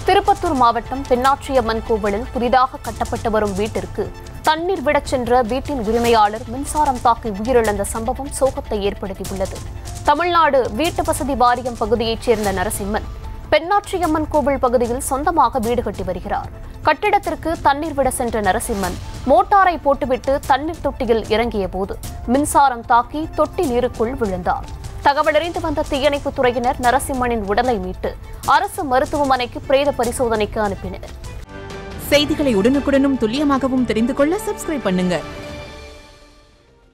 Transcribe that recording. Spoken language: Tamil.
திருப்பத்தூர் மாவட்டம் பெண்ணாற்றியம்மன் கோவிலில் புதிதாக கட்டப்பட்டு வரும் வீட்டிற்கு தண்ணீர் விடச் சென்ற வீட்டின் உரிமையாளர் மின்சாரம் தாக்கி உயிரிழந்த சம்பவம் சோகத்தை ஏற்படுத்தியுள்ளது தமிழ்நாடு வீட்டு வசதி வாரியம் பகுதியைச் சேர்ந்த நரசிம்மன் பெண்ணாற்றியம்மன் கோவில் பகுதியில் சொந்தமாக வீடு கட்டி வருகிறார் கட்டிடத்திற்கு தண்ணீர் விட சென்ற நரசிம்மன் மோட்டாரை போட்டுவிட்டு தண்ணீர் தொட்டியில் இறங்கிய போது மின்சாரம் தாக்கி தொட்டி நீருக்குள் விழுந்தார் தகவலறிந்து வந்த தீயணைப்புத் துறையினர் நரசிம்மனின் உடலை மீட்டு அரசு மருத்துவமனைக்கு பிரேத பரிசோதனைக்கு அனுப்பினர் செய்திகளை உடனுக்குடனும் துல்லியமாகவும் தெரிந்து கொள்ள சப்ஸ்கிரைப் பண்ணுங்க